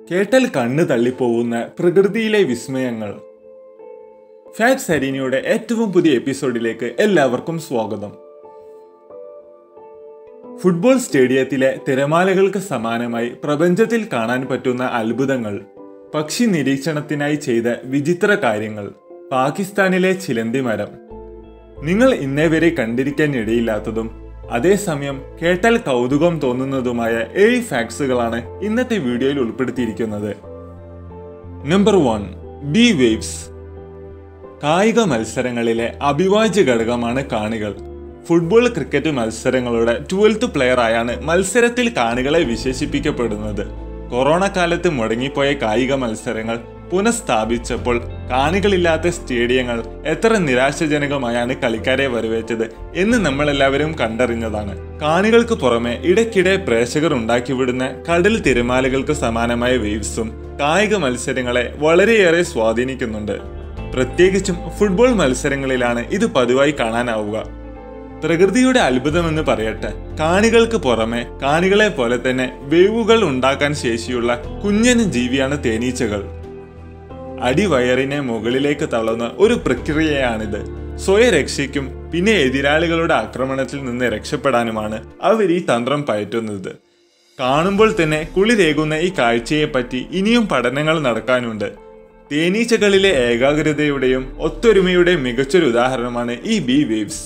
കേട്ടാൽ കണ്ണ് തള്ളിപ്പോവുന്ന പ്രകൃതിയിലെ വിസ്മയങ്ങൾ ഫാറ്റ് സരീനിയുടെ ഏറ്റവും പുതിയ എപ്പിസോഡിലേക്ക് എല്ലാവർക്കും സ്വാഗതം ഫുട്ബോൾ സ്റ്റേഡിയത്തിലെ തിരമാലകൾക്ക് സമാനമായി പ്രപഞ്ചത്തിൽ കാണാൻ പറ്റുന്ന അത്ഭുതങ്ങൾ പക്ഷി നിരീക്ഷണത്തിനായി ചെയ്ത വിചിത്ര കാര്യങ്ങൾ പാകിസ്ഥാനിലെ ചിലന്തി മരം നിങ്ങൾ ഇന്നേ വരെ കണ്ടിരിക്കാൻ ഇടയില്ലാത്തതും അതേസമയം കേട്ടാൽ കൗതുകം തോന്നുന്നതുമായ ഏഴ് ഫാക്ട്സുകളാണ് ഇന്നത്തെ വീഡിയോയിൽ ഉൾപ്പെടുത്തിയിരിക്കുന്നത് നമ്പർ വൺ ബി വേവ്സ് കായിക മത്സരങ്ങളിലെ അവിഭാജ്യ ഘടകമാണ് കാണികൾ ഫുട്ബോൾ ക്രിക്കറ്റ് മത്സരങ്ങളുടെ ട്വൽത്ത് പ്ലെയർ ആയാണ് മത്സരത്തിൽ കാണികളെ വിശേഷിപ്പിക്കപ്പെടുന്നത് കൊറോണ കാലത്ത് മുടങ്ങിപ്പോയ കായിക മത്സരങ്ങൾ പുനഃസ്ഥാപിച്ചപ്പോൾ കാണികളില്ലാത്ത സ്റ്റേഡിയങ്ങൾ എത്ര നിരാശാജനകമായാണ് കളിക്കാരെ വരവേറ്റത് എന്ന് നമ്മളെല്ലാവരും കണ്ടറിഞ്ഞതാണ് കാണികൾക്ക് പുറമെ ഇടയ്ക്കിടെ പ്രേക്ഷകർ ഉണ്ടാക്കിവിടുന്ന കടൽ തിരമാലകൾക്ക് സമാനമായ വേവ്സും കായിക മത്സരങ്ങളെ വളരെയേറെ സ്വാധീനിക്കുന്നുണ്ട് പ്രത്യേകിച്ചും ഫുട്ബോൾ മത്സരങ്ങളിലാണ് ഇത് പതിവായി കാണാനാവുക പ്രകൃതിയുടെ അത്ഭുതമെന്ന് പറയട്ടെ കാണികൾക്ക് പുറമെ കാണികളെ പോലെ തന്നെ വേവുകൾ ഉണ്ടാക്കാൻ ശേഷിയുള്ള കുഞ്ഞന് ജീവിയാണ് തേനീച്ചകൾ അടിവയറിനെ മുകളിലേക്ക് തള്ളുന്ന ഒരു പ്രക്രിയയാണിത് സ്വയരക്ഷയ്ക്കും പിന്നെ എതിരാളികളുടെ ആക്രമണത്തിൽ നിന്ന് രക്ഷപ്പെടാനുമാണ് അവർ ഈ തന്ത്രം പയറ്റുന്നത് കാണുമ്പോൾ തന്നെ കുളിരേകുന്ന ഈ കാഴ്ചയെപ്പറ്റി ഇനിയും പഠനങ്ങൾ നടക്കാനുണ്ട് തേനീച്ചകളിലെ ഏകാഗ്രതയുടെയും ഒത്തൊരുമയുടെയും മികച്ചൊരു ഉദാഹരണമാണ് ഈ bee waves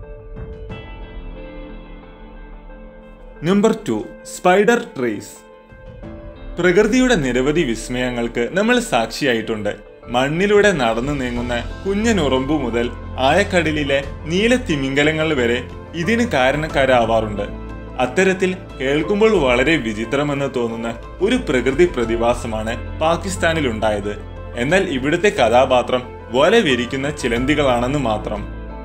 number two spider trees പ്രകൃതിയുടെ നിരവധി വിസ്മയങ്ങൾക്ക് നമ്മൾ സാക്ഷിയായിട്ടുണ്ട് മണ്ണിലൂടെ നടന്നു നീങ്ങുന്ന കുഞ്ഞനുറമ്പു മുതൽ ആയക്കടലിലെ നീല തിമിംഗലങ്ങൾ വരെ ഇതിന് കാരണക്കാരാവാറുണ്ട് അത്തരത്തിൽ കേൾക്കുമ്പോൾ വളരെ വിചിത്രമെന്ന് തോന്നുന്ന ഒരു പ്രകൃതി പ്രതിഭാസമാണ് പാകിസ്ഥാനിൽ ഉണ്ടായത് എന്നാൽ ഇവിടുത്തെ കഥാപാത്രം വല വിരിക്കുന്ന ചിലന്തികളാണെന്ന് മാത്രം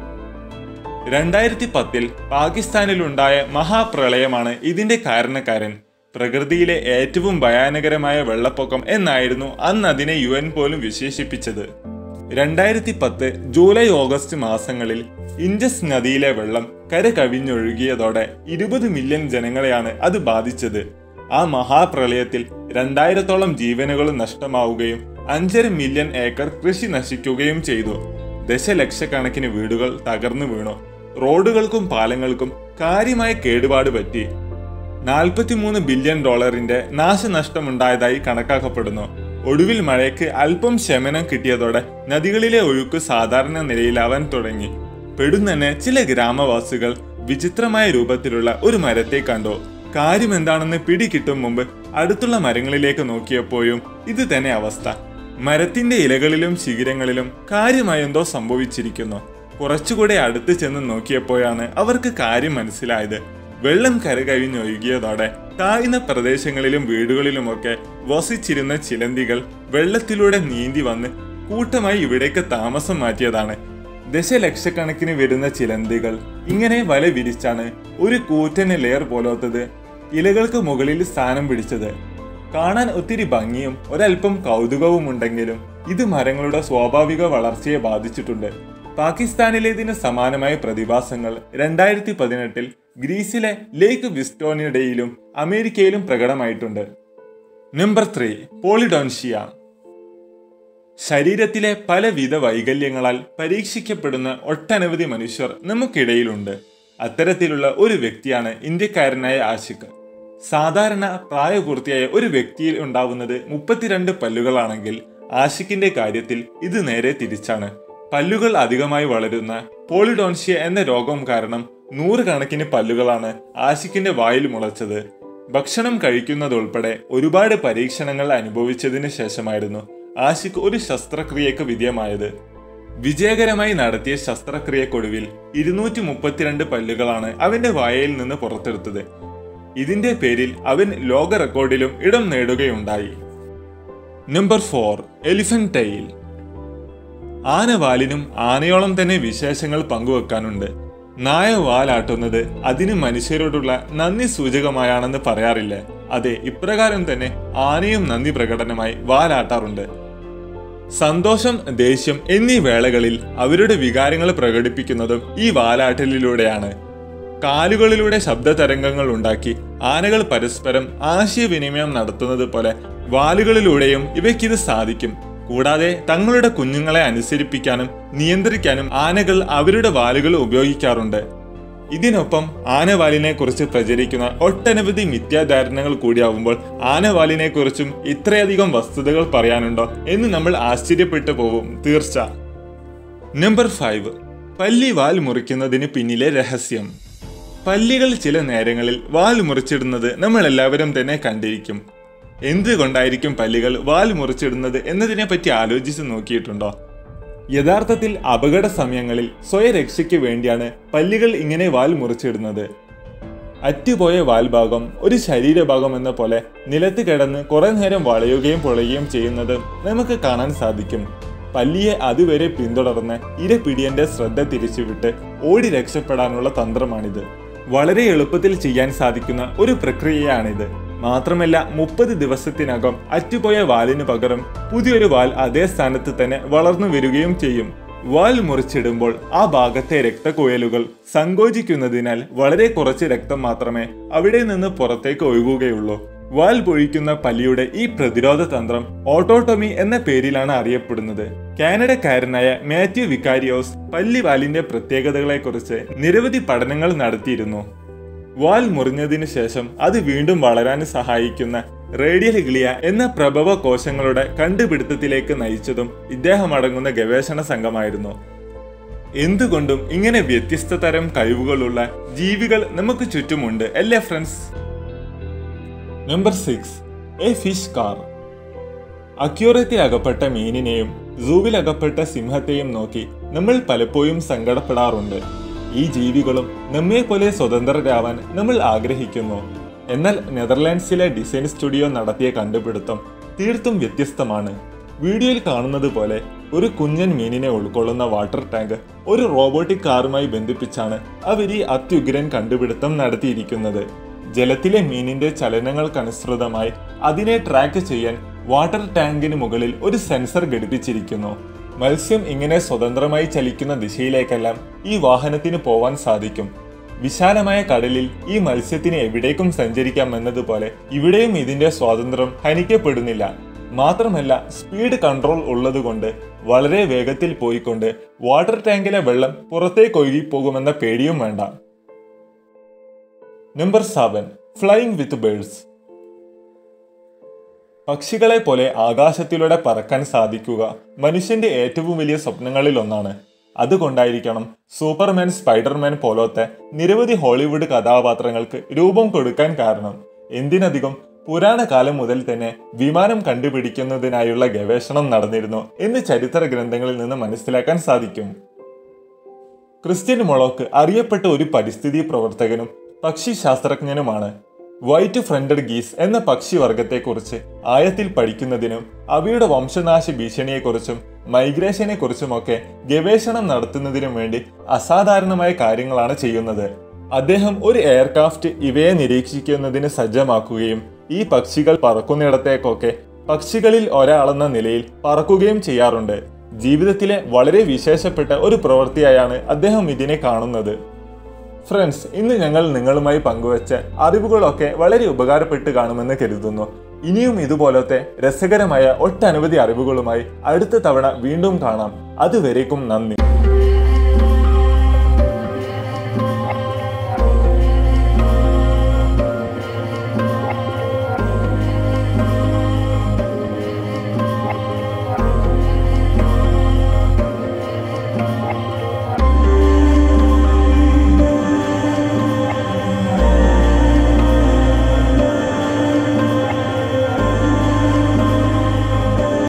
രണ്ടായിരത്തി പത്തിൽ പാകിസ്ഥാനിലുണ്ടായ മഹാപ്രളയമാണ് ഇതിന്റെ കാരണക്കാരൻ പ്രകൃതിയിലെ ഏറ്റവും ഭയാനകരമായ വെള്ളപ്പൊക്കം എന്നായിരുന്നു അന്ന് അതിനെ യു എൻ പോലും വിശേഷിപ്പിച്ചത് രണ്ടായിരത്തി പത്ത് ജൂലൈ ഓഗസ്റ്റ് മാസങ്ങളിൽ ഇൻഡസ് നദിയിലെ വെള്ളം കര കവിഞ്ഞൊഴുകിയതോടെ ഇരുപത് മില്യൺ ജനങ്ങളെയാണ് അത് ബാധിച്ചത് ആ മഹാപ്രളയത്തിൽ രണ്ടായിരത്തോളം ജീവനുകൾ നഷ്ടമാവുകയും അഞ്ചര മില്യൺ ഏക്കർ കൃഷി നശിക്കുകയും ചെയ്തു ദശലക്ഷക്കണക്കിന് വീടുകൾ തകർന്നു വീണു റോഡുകൾക്കും പാലങ്ങൾക്കും കാര്യമായ കേടുപാട് പറ്റി നാൽപ്പത്തിമൂന്ന് ബില്യൺ ഡോളറിന്റെ നാശനഷ്ടമുണ്ടായതായി കണക്കാക്കപ്പെടുന്നു ഒടുവിൽ മഴയ്ക്ക് അല്പം ശമനം കിട്ടിയതോടെ നദികളിലെ ഒഴുക്ക് സാധാരണ നിലയിലാവാൻ തുടങ്ങി പെടുന്നന്നെ ചില ഗ്രാമവാസികൾ വിചിത്രമായ രൂപത്തിലുള്ള ഒരു മരത്തെ കണ്ടു കാര്യം എന്താണെന്ന് പിടികിട്ടും മുമ്പ് അടുത്തുള്ള മരങ്ങളിലേക്ക് നോക്കിയപ്പോഴും ഇത് തന്നെ അവസ്ഥ മരത്തിന്റെ ഇലകളിലും ശിഖിരങ്ങളിലും കാര്യമായെന്തോ സംഭവിച്ചിരിക്കുന്നു കുറച്ചുകൂടെ അടുത്ത് ചെന്ന് നോക്കിയപ്പോഴാണ് അവർക്ക് കാര്യം മനസ്സിലായത് വെള്ളം കരകവിഞ്ഞൊഴുകിയതോടെ താഴ്ന്ന പ്രദേശങ്ങളിലും വീടുകളിലുമൊക്കെ വസിച്ചിരുന്ന ചിലന്തികൾ വെള്ളത്തിലൂടെ നീന്തി വന്ന് കൂട്ടമായി ഇവിടേക്ക് താമസം മാറ്റിയതാണ് ദശലക്ഷക്കണക്കിന് വരുന്ന ചിലന്തികൾ ഇങ്ങനെ വല വിരിച്ചാണ് ഒരു കൂറ്റന് ലെയർ പോലത്തത് ഇലകൾക്ക് മുകളിൽ സ്ഥാനം പിടിച്ചത് കാണാൻ ഒത്തിരി ഭംഗിയും ഒരല്പം കൗതുകവും ഉണ്ടെങ്കിലും ഇത് മരങ്ങളുടെ സ്വാഭാവിക വളർച്ചയെ ബാധിച്ചിട്ടുണ്ട് പാകിസ്ഥാനിലേതിന് സമാനമായ പ്രതിഭാസങ്ങൾ രണ്ടായിരത്തി പതിനെട്ടിൽ ഗ്രീസിലെ ലേക്ക് വിസ്റ്റോണിയുടെയിലും അമേരിക്കയിലും പ്രകടമായിട്ടുണ്ട് നമ്പർ ത്രീ പോളിഡോൺഷിയ ശരീരത്തിലെ പലവിധ വൈകല്യങ്ങളാൽ പരീക്ഷിക്കപ്പെടുന്ന ഒട്ടനവധി മനുഷ്യർ നമുക്കിടയിലുണ്ട് അത്തരത്തിലുള്ള ഒരു വ്യക്തിയാണ് ഇന്ത്യക്കാരനായ ആഷിഖ് സാധാരണ പ്രായപൂർത്തിയായ ഒരു വ്യക്തിയിൽ ഉണ്ടാവുന്നത് മുപ്പത്തിരണ്ട് പല്ലുകളാണെങ്കിൽ ആഷിക്കിന്റെ കാര്യത്തിൽ ഇത് നേരെ തിരിച്ചാണ് പല്ലുകൾ അധികമായി വളരുന്ന പോളിഡോൺഷ്യ എന്ന രോഗം കാരണം നൂറുകണക്കിന് പല്ലുകളാണ് ആഷിക്കിന്റെ വായിൽ മുളച്ചത് ഭക്ഷണം കഴിക്കുന്നതുൾപ്പെടെ ഒരുപാട് പരീക്ഷണങ്ങൾ അനുഭവിച്ചതിന് ശേഷമായിരുന്നു ആഷിഖ് ഒരു ശസ്ത്രക്രിയക്ക് വിധേയമായത് വിജയകരമായി നടത്തിയ ശസ്ത്രക്രിയക്കൊടുവിൽ ഇരുന്നൂറ്റി മുപ്പത്തിരണ്ട് പല്ലുകളാണ് അവന്റെ വായയിൽ നിന്ന് പുറത്തെടുത്തത് ഇതിന്റെ പേരിൽ അവൻ ലോക റെക്കോർഡിലും ഇടം നേടുകയുണ്ടായി നമ്പർ ഫോർ എലിഫന്റ് ടൈൽ ആനവാലിനും ആനയോളം തന്നെ വിശേഷങ്ങൾ പങ്കുവെക്കാനുണ്ട് നായ വാലാട്ടുന്നത് അതിന് മനുഷ്യരോടുള്ള നന്ദി സൂചകമായാണെന്ന് പറയാറില്ലേ അതെ ഇപ്രകാരം തന്നെ ആനയും നന്ദി പ്രകടനമായി വാലാട്ടാറുണ്ട് സന്തോഷം ദേഷ്യം എന്നീ വേളകളിൽ അവരുടെ വികാരങ്ങൾ പ്രകടിപ്പിക്കുന്നതും ഈ വാലാട്ടലിലൂടെയാണ് കാലുകളിലൂടെ ശബ്ദ തരംഗങ്ങൾ ഉണ്ടാക്കി ആനകൾ പരസ്പരം ആശയവിനിമയം നടത്തുന്നത് പോലെ വാലുകളിലൂടെയും ഇവയ്ക്കിത് സാധിക്കും കൂടാതെ തങ്ങളുടെ കുഞ്ഞുങ്ങളെ അനുസരിപ്പിക്കാനും നിയന്ത്രിക്കാനും ആനകൾ അവരുടെ വാലുകൾ ഉപയോഗിക്കാറുണ്ട് ഇതിനൊപ്പം ആനവാലിനെ കുറിച്ച് പ്രചരിക്കുന്ന ഒട്ടനവധി മിഥ്യാധാരണകൾ കൂടിയാവുമ്പോൾ ആനവാലിനെ കുറിച്ചും ഇത്രയധികം വസ്തുതകൾ പറയാനുണ്ടോ എന്ന് നമ്മൾ ആശ്ചര്യപ്പെട്ടു പോവും തീർച്ച നമ്പർ ഫൈവ് പല്ലി വാൽ മുറിക്കുന്നതിന് പിന്നിലെ രഹസ്യം പല്ലികൾ ചില നേരങ്ങളിൽ വാൽ മുറിച്ചിടുന്നത് നമ്മൾ എല്ലാവരും തന്നെ കണ്ടിരിക്കും എന്തുകൊണ്ടായിരിക്കും പല്ലികൾ വാൽ മുറിച്ചിടുന്നത് എന്നതിനെ പറ്റി ആലോചിച്ച് നോക്കിയിട്ടുണ്ടോ യഥാർത്ഥത്തിൽ അപകട സമയങ്ങളിൽ സ്വയരക്ഷയ്ക്ക് വേണ്ടിയാണ് പല്ലികൾ ഇങ്ങനെ വാൽ മുറിച്ചിടുന്നത് അറ്റുപോയ വാൽഭാഗം ഒരു ശരീരഭാഗം എന്ന പോലെ നിലത്ത് കിടന്ന് കുറെ നേരം വളയുകയും പൊളയുകയും ചെയ്യുന്നത് നമുക്ക് കാണാൻ സാധിക്കും പല്ലിയെ അതുവരെ പിന്തുടർന്ന് ഇരപിടിയന്റെ ശ്രദ്ധ തിരിച്ചുവിട്ട് ഓടി രക്ഷപ്പെടാനുള്ള തന്ത്രമാണിത് വളരെ എളുപ്പത്തിൽ ചെയ്യാൻ സാധിക്കുന്ന ഒരു പ്രക്രിയയാണിത് മാത്രമല്ല മുപ്പത് ദിവസത്തിനകം അറ്റുപോയ വാലിന് പകരം പുതിയൊരു വാൽ അതേ സ്ഥാനത്ത് തന്നെ വളർന്നു വരികയും ചെയ്യും വാൽ മുറിച്ചിടുമ്പോൾ ആ ഭാഗത്തെ രക്തക്കുഴലുകൾ സങ്കോചിക്കുന്നതിനാൽ വളരെ കുറച്ച് രക്തം മാത്രമേ അവിടെ നിന്ന് പുറത്തേക്ക് ഒഴുകുകയുള്ളൂ വാൽ പൊഴിക്കുന്ന പല്ലിയുടെ ഈ പ്രതിരോധ തന്ത്രം ഓട്ടോട്ടോമി എന്ന പേരിലാണ് അറിയപ്പെടുന്നത് കാനഡക്കാരനായ മാത്യു വിക്കാരിയോസ് പല്ലിവാലിന്റെ പ്രത്യേകതകളെക്കുറിച്ച് നിരവധി പഠനങ്ങൾ നടത്തിയിരുന്നു വാൽ മുറിഞ്ഞതിനു ശേഷം അത് വീണ്ടും വളരാൻ സഹായിക്കുന്ന റേഡിയൽ ഗ്ലിയ എന്ന പ്രഭവ കോശങ്ങളുടെ കണ്ടുപിടുത്തത്തിലേക്ക് നയിച്ചതും ഇദ്ദേഹം അടങ്ങുന്ന ഗവേഷണ സംഘമായിരുന്നു എന്തുകൊണ്ടും ഇങ്ങനെ വ്യത്യസ്ത തരം കഴിവുകളുള്ള ജീവികൾ നമുക്ക് ചുറ്റുമുണ്ട് അല്ലേ friends number six a fish car അക്യൂറത്തിൽ അകപ്പെട്ട മീനിനെയും സൂവിൽ അകപ്പെട്ട സിംഹത്തെയും നോക്കി നമ്മൾ പലപ്പോഴും സങ്കടപ്പെടാറുണ്ട് ഈ ജീവികളും നമ്മെ പോലെ സ്വതന്ത്രരാവാൻ നമ്മൾ ആഗ്രഹിക്കുന്നു എന്നാൽ നെതർലാൻഡ്സിലെ ഡിസൈൻ സ്റ്റുഡിയോ നടത്തിയ കണ്ടുപിടുത്തം തീർത്തും വ്യത്യസ്തമാണ് വീഡിയോയിൽ കാണുന്നത് പോലെ ഒരു കുഞ്ഞൻ മീനിനെ ഉൾക്കൊള്ളുന്ന വാട്ടർ ടാങ്ക് ഒരു റോബോട്ടിക് കാറുമായി ബന്ധിപ്പിച്ചാണ് അവർ ഈ അത്യുഗ്രൻ കണ്ടുപിടുത്തം നടത്തിയിരിക്കുന്നത് ജലത്തിലെ മീനിന്റെ ചലനങ്ങൾക്കനുസൃതമായി അതിനെ ട്രാക്ക് ചെയ്യാൻ വാട്ടർ ടാങ്കിന് മുകളിൽ ഒരു സെൻസർ ഘടിപ്പിച്ചിരിക്കുന്നു മത്സ്യം ഇങ്ങനെ സ്വതന്ത്രമായി ചലിക്കുന്ന ദിശയിലേക്കെല്ലാം ഈ വാഹനത്തിന് പോവാൻ സാധിക്കും വിശാലമായ കടലിൽ ഈ മത്സ്യത്തിന് എവിടേക്കും സഞ്ചരിക്കാം എന്നതുപോലെ ഇവിടെയും ഇതിന്റെ സ്വാതന്ത്ര്യം ഹനിക്കപ്പെടുന്നില്ല മാത്രമല്ല സ്പീഡ് കൺട്രോൾ ഉള്ളതുകൊണ്ട് വളരെ വേഗത്തിൽ പോയിക്കൊണ്ട് വാട്ടർ ടാങ്കിലെ വെള്ളം പുറത്തേക്ക് ഒഴുകിപ്പോകുമെന്ന പേടിയും വേണ്ട number seven flying with birds പക്ഷികളെ പോലെ ആകാശത്തിലൂടെ പറക്കാൻ സാധിക്കുക മനുഷ്യന്റെ ഏറ്റവും വലിയ സ്വപ്നങ്ങളിൽ ഒന്നാണ് അതുകൊണ്ടായിരിക്കണം സൂപ്പർമാൻ സ്പൈഡർമാൻ പോലത്തെ നിരവധി ഹോളിവുഡ് കഥാപാത്രങ്ങൾക്ക് രൂപം കൊടുക്കാൻ കാരണം എന്തിനധികം പുരാണ കാലം മുതൽ തന്നെ വിമാനം കണ്ടുപിടിക്കുന്നതിനായുള്ള ഗവേഷണം നടന്നിരുന്നു എന്ന് ചരിത്ര ഗ്രന്ഥങ്ങളിൽ നിന്ന് മനസ്സിലാക്കാൻ സാധിക്കും ക്രിസ്ത്യൻ മൊളോക്ക് അറിയപ്പെട്ട ഒരു പരിസ്ഥിതി പ്രവർത്തകനും പക്ഷി ശാസ്ത്രജ്ഞനുമാണ് വൈറ്റ് ഫ്രണ്ടഡ് ഗീസ് എന്ന പക്ഷി വർഗത്തെക്കുറിച്ച് ആയത്തിൽ പഠിക്കുന്നതിനും അവയുടെ വംശനാശ ഭീഷണിയെക്കുറിച്ചും മൈഗ്രേഷനെ കുറിച്ചുമൊക്കെ ഗവേഷണം നടത്തുന്നതിനും വേണ്ടി അസാധാരണമായ കാര്യങ്ങളാണ് ചെയ്യുന്നത് അദ്ദേഹം ഒരു എയർക്രാഫ്റ്റ് ഇവയെ നിരീക്ഷിക്കുന്നതിന് സജ്ജമാക്കുകയും ഈ പക്ഷികൾ പറക്കുന്നിടത്തേക്കൊക്കെ പക്ഷികളിൽ ഒരാളെന്ന നിലയിൽ പറക്കുകയും ചെയ്യാറുണ്ട് ജീവിതത്തിലെ വളരെ വിശേഷപ്പെട്ട ഒരു പ്രവൃത്തിയായാണ് അദ്ദേഹം ഇതിനെ കാണുന്നത് ഫ്രണ്ട്സ് ഇന്ന് ഞങ്ങൾ നിങ്ങളുമായി പങ്കുവച്ച അറിവുകളൊക്കെ വളരെ ഉപകാരപ്പെട്ട് കാണുമെന്ന് കരുതുന്നു ഇനിയും ഇതുപോലത്തെ രസകരമായ ഒട്ടനവധി അറിവുകളുമായി അടുത്ത തവണ വീണ്ടും കാണാം അതുവരേക്കും നന്ദി